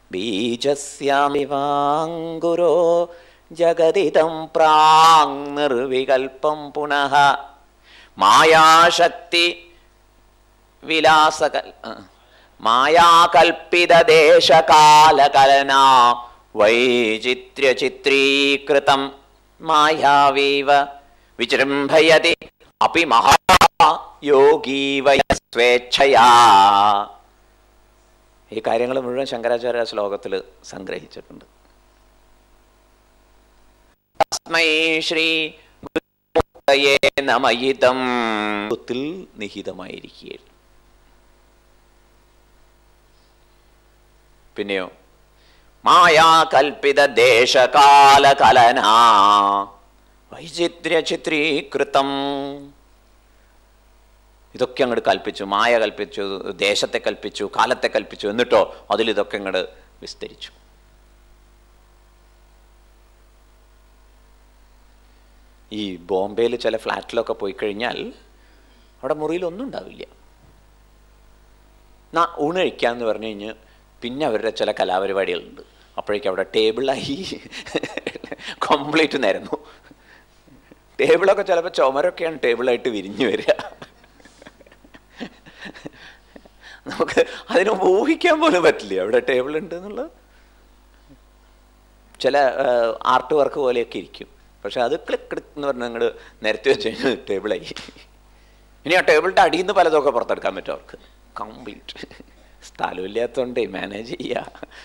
ബീജസ്യാമിവാങ്കുരോ ജഗതിതം prank നിർവികൽപ്പം പുനഃ മായാശക്തി വിലാസകൽ ആ. മായാകൽപ്പിതദേശകാലകലന വൈചിത്ര്യചിത്രീകൃതം മായാവീവ വിജൃംഭയതി അപി മഹായോഗീവയ സ്വേച്ഛയാ ഈ കാര്യങ്ങൾ മുഴുവൻ ശങ്കരാചാര്യ ശ്ലോകത്തിൽ സംഗ്രഹിച്ചിട്ടുണ്ട് തസ്മൈ ശ്രീ ഗുരുമൂർത്തയേ നമയിതം ത്തിൽ നിഹിതമായിരിക്കുകയാണ് പിന്നെയോ മായാകൽപ്പിത ദേശകാലകലന വൈചിത്ര്യ ചിത്രീകൃതം ഇതൊക്കെ അങ്ങോട്ട് കൽപ്പിച്ചു മായ കൽപ്പിച്ചു ദേശത്തെ കൽപ്പിച്ചു കാലത്തെ കൽപ്പിച്ചു എന്നിട്ടോ അതിൽ ഇതൊക്കെ അങ്ങോട്ട് വിസ്തരിച്ചു ഈ ബോംബെയിൽ ചില ഫ്ലാറ്റിലൊക്കെ പോയി കഴിഞ്ഞാൽ അവിടെ മുറിയിൽ ഒന്നും ഉണ്ടാവില്ല നാ ഊണ് കഴിക്കാന്ന് പറഞ്ഞു കഴിഞ്ഞ് പിന്നെ അവരുടെ ചില കലാപരിപാടികളുണ്ട് അപ്പോഴേക്കും അവിടെ ടേബിളായി കംപ്ലീറ്റ് നേരുന്നു ടേബിളൊക്കെ ചിലപ്പോൾ ചുമരൊക്കെയാണ് ടേബിളായിട്ട് വിരിഞ്ഞു വരിക നമുക്ക് അതിന് ഊഹിക്കാൻ പോലും പറ്റില്ല അവിടെ ടേബിൾ ഉണ്ട് എന്നുള്ളത് ചില ആർട്ട് വർക്ക് പോലെയൊക്കെ ഇരിക്കും പക്ഷെ അത് ക്ലിക്ക് ക്ലിക്ക് എന്ന് പറഞ്ഞാൽ അങ്ങോട്ട് നിരത്തി വെച്ച് കഴിഞ്ഞാൽ ടേബിളായി ഇനി ആ ടേബിളിൻ്റെ അടിയിൽ നിന്ന് പലതൊക്കെ പുറത്തെടുക്കാൻ പറ്റും അവർക്ക് കംപ്ലീറ്റ് സ്ഥലമില്ലാത്തതുകൊണ്ടേ മാനേജ് ചെയ്യുക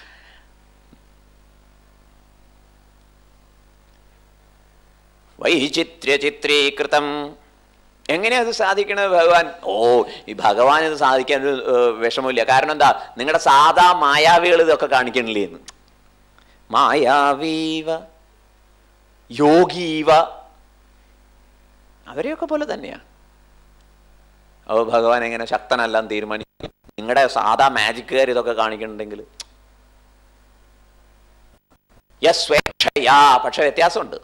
വൈചിത്ര്യ ചിത്രീകൃതം എങ്ങനെയാ അത് സാധിക്കണത് ഭഗവാൻ ഓ ഈ ഭഗവാൻ ഇത് സാധിക്കാൻ ഒരു ഏർ, വിഷമമില്ല കാരണം എന്താ നിങ്ങളുടെ സാധാ മായാവികൾ ഇതൊക്കെ കാണിക്കണില്ലേ എന്ന് മായാവീവ യോഗീവ അവരെയൊക്കെ പോലെ തന്നെയാണ് അപ്പോൾ ഭഗവാൻ എങ്ങനെ ശക്തനല്ലാന്ന് തീരുമാനിക്കും നിങ്ങളുടെ സാധാ മാജിക്കുകാർ ഇതൊക്കെ കാണിക്കുന്നുണ്ടെങ്കിൽ യസ് സ്വേച്ഛയാ പക്ഷെ വ്യത്യാസമുണ്ട്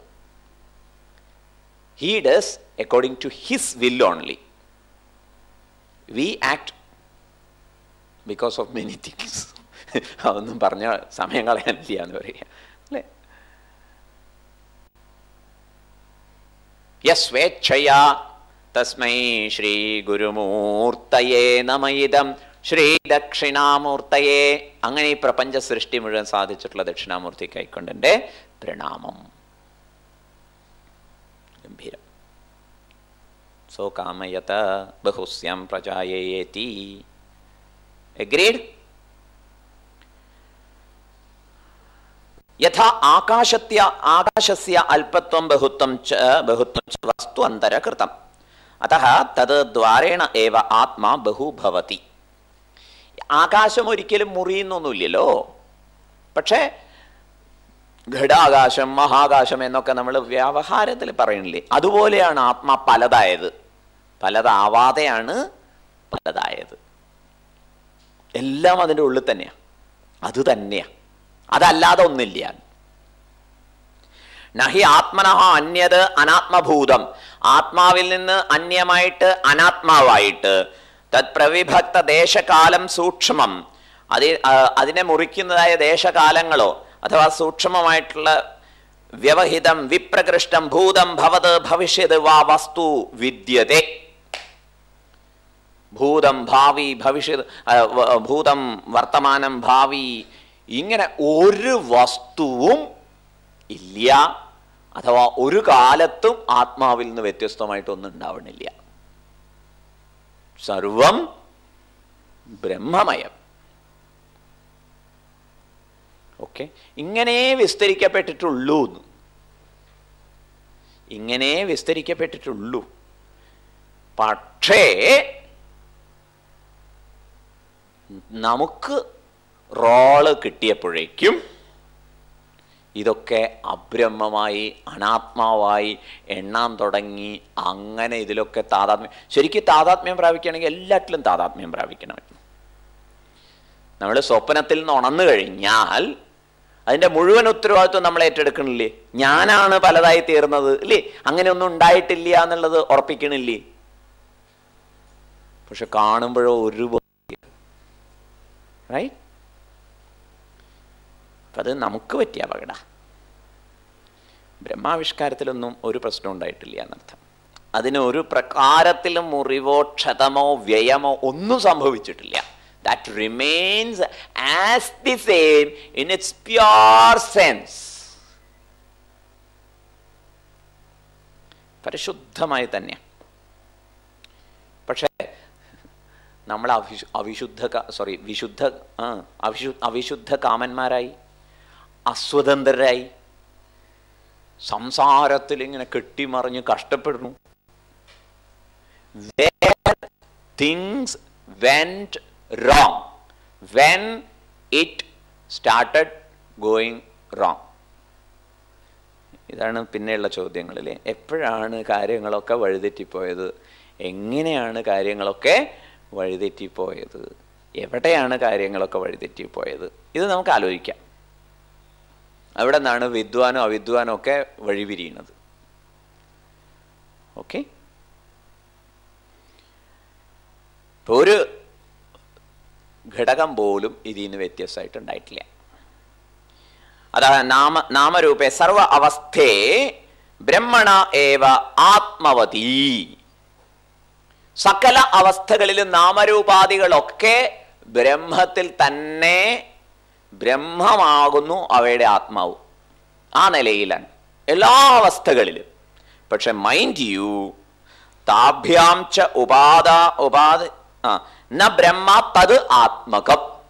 he does according to his will only we act because of many things അതൊന്നും പറഞ്ഞ സമയം കളയാനില്ല എന്ന് പറയുക അല്ലേ യസ്വേച്ഛയാ തസ്മൈ ശ്രീ ഗുരുമൂർത്തയേ നമയിതം ശ്രീ ദക്ഷിണാമൂർത്തയേ അങ്ങനെ ഈ പ്രപഞ്ച സൃഷ്ടി മുഴുവൻ സാധിച്ചിട്ടുള്ള ദക്ഷിണാമൂർത്തിക്ക് ആയിക്കൊണ്ടെൻ്റെ പ്രണാമം ഗംഭീരം സോ കാമയത ബഹുസ്യം പ്രജായേതി എഗ്രീഡ് യഥാ ആകാശത്യ ആകാശസ്യ അല്പത്വം ബഹുത്വം ച ബഹുത്വം ച വസ്തു അന്തരകൃതം അतः തത് ദ്വാരേണ ഏവ ആത്മാ ബഹു ഭവതി ആകാശം ഒരിക്കലും മുറിയുന്നൊന്നുമില്ലല്ലോ പക്ഷേ ഘടാകാശം മഹാകാശം എന്നൊക്കെ നമ്മൾ വ്യവഹാരത്തിൽ പറയണില്ലേ അതുപോലെയാണ് ആത്മാ പലതായത് പലതാവാതെയാണ് പലതായത് എല്ലാം അതിൻ്റെ ഉള്ളിൽ തന്നെയാണ് അത് തന്നെയാണ് അതല്ലാതെ ഒന്നില്ല നഹി ആത്മനഹ അന്യത് അനാത്മഭൂതം ആത്മാവിൽ നിന്ന് അന്യമായിട്ട് അനാത്മാവായിട്ട് തത് പ്രവിഭക്ത ദേശകാലം സൂക്ഷ്മം അതി ആ, അതിനെ മുറിക്കുന്നതായ ദേശകാലങ്ങളോ അഥവാ സൂക്ഷ്മമായിട്ടുള്ള വ്യവഹിതം വിപ്രകൃഷ്ടം ഭൂതം ഭവത് ഭവിഷ്യത് വാ വസ്തു വിദ്യത്തെ ഭൂതം ഭാവി ഭവിഷ്യത് ആ, വ- ഭൂതം വർത്തമാനം ഭാവി ഇങ്ങനെ ഒരു വസ്തുവും ഇല്ല അഥവാ ഒരു കാലത്തും ആത്മാവിൽ നിന്ന് വ്യത്യസ്തമായിട്ടൊന്നും ഉണ്ടാവണില്ല സർവം ബ്രഹ്മമയം ഓക്കെ ഇങ്ങനെ വിസ്തരിക്കപ്പെട്ടിട്ടുള്ളൂ എന്ന്. ഇങ്ങനെ വിസ്തരിക്കപ്പെട്ടിട്ടുള്ളൂ പക്ഷേ നമുക്ക് റോള് കിട്ടിയപ്പോഴേക്കും ഇതൊക്കെ അബ്രഹ്മമായി അനാത്മാവായി എണ്ണാൻ തുടങ്ങി അങ്ങനെ ഇതിലൊക്കെ താതാത്മ്യം ശരിക്കും താതാത്മ്യം പ്രാപിക്കുകയാണെങ്കിൽ എല്ലാറ്റിലും താതാത്മ്യം പ്രാപിക്കണമായിരുന്നു നമ്മൾ സ്വപ്നത്തിൽ നിന്ന് ഉണർന്നു കഴിഞ്ഞാൽ അതിൻ്റെ മുഴുവൻ ഉത്തരവാദിത്വം നമ്മൾ ഏറ്റെടുക്കണില്ലേ ഞാനാണ് പലതായി തീർന്നത് ഇല്ലേ അങ്ങനെയൊന്നും ഉണ്ടായിട്ടില്ല എന്നുള്ളത് ഉറപ്പിക്കണില്ലേ പക്ഷെ കാണുമ്പോഴോ ഒരു റൈറ്റ് അപ്പം അത് നമുക്ക് പറ്റിയ അപകട ബ്രഹ്മാവിഷ്കാരത്തിലൊന്നും ഒരു പ്രശ്നം ഉണ്ടായിട്ടില്ല എന്നർത്ഥം അതിന് ഒരു പ്രകാരത്തിലും മുറിവോ ക്ഷതമോ വ്യയമോ ഒന്നും സംഭവിച്ചിട്ടില്ല that remains as the same in its pure sense പരിശുദ്ധമായി തന്നെ പക്ഷേ നമ്മൾ അവിശു അവിശുദ്ധ സോറി വിശുദ്ധ ആ അവിശു അവിശുദ്ധ കാമന്മാരായി അസ്വതന്ത്രരായി സംസാരത്തിൽ ഇങ്ങനെ കെട്ടിമറിഞ്ഞ് കഷ്ടപ്പെടുന്നു things went wrong when it started going wrong ഇതാണ് പിന്നെയുള്ള ചോദ്യങ്ങളിൽ എപ്പോഴാണ് കാര്യങ്ങളൊക്കെ വഴിതെറ്റിപ്പോയത് എങ്ങനെയാണ് കാര്യങ്ങളൊക്കെ വഴിതെറ്റിപ്പോയത് എവിടെയാണ് കാര്യങ്ങളൊക്കെ വഴിതെറ്റിപ്പോയത് ഇത് നമുക്ക് ആലോചിക്കാം അവിടെ നിന്നാണ് വിദ്വാനും അവിദ്വാനും ഒക്കെ വഴിപിരിയുന്നത് ഓക്കെ ഒരു ഘടകം പോലും ഇതിൽ നിന്ന് വ്യത്യസ്തമായിട്ടുണ്ടായിട്ടില്ല അതാ നാമ നാമരൂപേ സർവ അവസ്ഥേ ബ്രഹ്മണ ഏവ ആത്മവതി സകല അവസ്ഥകളിലും നാമരൂപാദികളൊക്കെ ബ്രഹ്മത്തിൽ തന്നെ ബ്രഹ്മമാകുന്നു അവയുടെ ആത്മാവ് ആ നിലയിലാണ് എല്ലാ അവസ്ഥകളിലും പക്ഷെ മൈൻഡ് യു താഭ്യാം ച ഉപാദ ഉപാധ ആ ന ബ്രഹ്മ തത് ആത്മകം